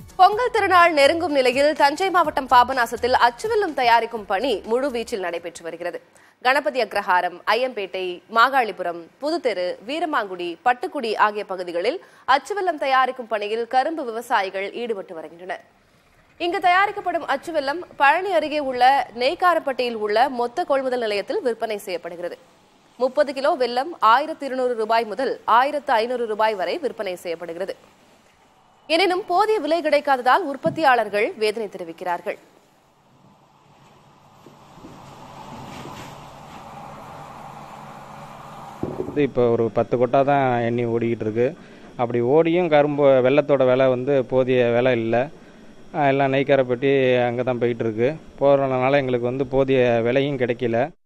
பொங்கல் திருநாள் நெருங்கும் நிலையில் தஞ்சை மாவட்டம் பாபநாசத்தில் அச்சுவெல்லம் தயாரிக்கும் பணி முழுவீச்சில் நடைபெற்று வருகிறது கணபதி அக்ரஹாரம் ஐயம்பேட்டை மாகாளிபுரம் புதுத்தெரு வீரமாங்குடி பட்டுக்குடி ஆகிய பகுதிகளில் அச்சுவெல்லம் தயாரிக்கும் பணியில் கரும்பு விவசாயிகள் ஈடுபட்டு வருகின்றனர் இங்கு தயாரிக்கப்படும் அச்சுவெல்லம் பழனி அருகே உள்ள நெய்க்காரப்பட்டியில் உள்ள மொத்த கொள்முதல் நிலையத்தில் விற்பனை செய்யப்படுகிறது முப்பது கிலோ வெல்லம் ஆயிரத்தி இருநூறு ரூபாய் முதல் ஆயிரத்து ஐநூறு ரூபாய் வரை விற்பனை செய்யப்படுகிறது எனினும் போதிய விலை கிடைக்காததால் உற்பத்தியாளர்கள் வேதனை தெரிவிக்கிறார்கள் இது இப்போ ஒரு பத்து கொட்டா தான் எண்ணி ஓடிக்கிட்டு இருக்கு அப்படி ஓடியும் கரும்பு வெள்ளத்தோட விலை வந்து போதிய விலை இல்லை அஹ் எல்லாம் நெய்க்காரப்பட்டி அங்கே தான் போயிட்டு இருக்கு போகிறனால எங்களுக்கு வந்து போதிய விலையும் கிடைக்கல